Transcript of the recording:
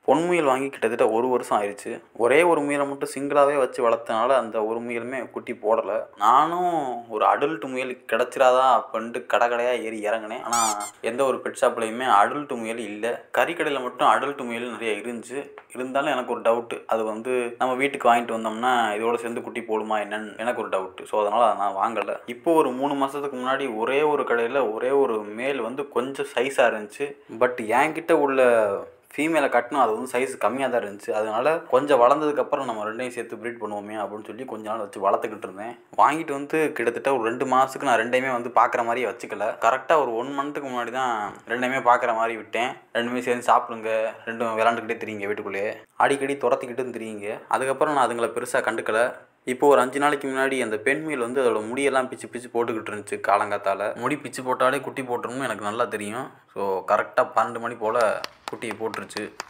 பொன்முயல் வாங்கி கிட்டத்தட்ட ஒரு வருஷம் ஆயிடுச்சு ஒரே ஒரு முயலை மட்டும் சிங்கிளாகவே வச்சு வளர்த்தனால அந்த ஒரு முயலுமே குட்டி போடலை நானும் ஒரு அடல்ட் முயல் கிடச்சிராதா அப்படின்ட்டு கடை கடையாக ஏறி இறங்கினேன் ஆனால் எந்த ஒரு பெட் ஷாப்லையுமே அடல்ட் முயல் இல்லை கறிக்கடையில் மட்டும் அடல்ட் முயல் நிறைய இருந்துச்சு இருந்தாலும் எனக்கு ஒரு டவுட்டு அது வந்து நம்ம வீட்டுக்கு வாங்கிட்டு வந்தோம்னா இதோட சேர்ந்து குட்டி போடுமா என்னன்னு எனக்கு ஒரு டவுட்டு ஸோ அதனால் நான் வாங்கலை இப்போ ஒரு மூணு மாதத்துக்கு முன்னாடி ஒரே ஒரு கடையில் ஒரே ஒரு மேல் வந்து கொஞ்சம் சைஸாக இருந்துச்சு பட் என்கிட்ட உள்ள ஃபீமேலை கட்டணும் அது வந்து சைஸ் கம்மியாக தான் இருந்துச்சு அதனால கொஞ்சம் வளர்ந்ததுக்கப்புறம் நம்ம ரெண்டையும் சேர்த்து ப்ரீட் பண்ணுவோமே அப்படின்னு சொல்லி கொஞ்ச நாள் வச்சு வளர்த்துக்கிட்டு இருந்தேன் வாங்கிட்டு வந்து கிட்டத்தட்ட ஒரு ரெண்டு மாதத்துக்கு நான் ரெண்டையுமே வந்து பார்க்குற மாதிரியே வச்சுக்கல கரெக்டாக ஒரு ஒன் மந்த்துக்கு முன்னாடி தான் ரெண்டையுமே பார்க்குற மாதிரி விட்டேன் ரெண்டுமே சேர்ந்து சாப்பிடுங்க ரெண்டும் விளாண்டுக்கிட்டே திரியுங்க வீட்டுக்குள்ளேயே அடிக்கடி துரத்திக்கிட்டு திரியுங்க அதுக்கப்புறம் நான் அதுங்களை பெருசாக கண்டுக்கல இப்போ ஒரு அஞ்சு நாளைக்கு முன்னாடி அந்த பெண் மீல் வந்து அதோட முடியெல்லாம் பிச்சு பிச்சு போட்டுக்கிட்டு இருந்துச்சு காலங்காத்தால முடி பிச்சு போட்டாலே குட்டி போட்டுருன்னு எனக்கு நல்லா தெரியும் ஸோ கரெக்டாக பன்னெண்டு மணி போல் குட்டியை போட்டுருச்சு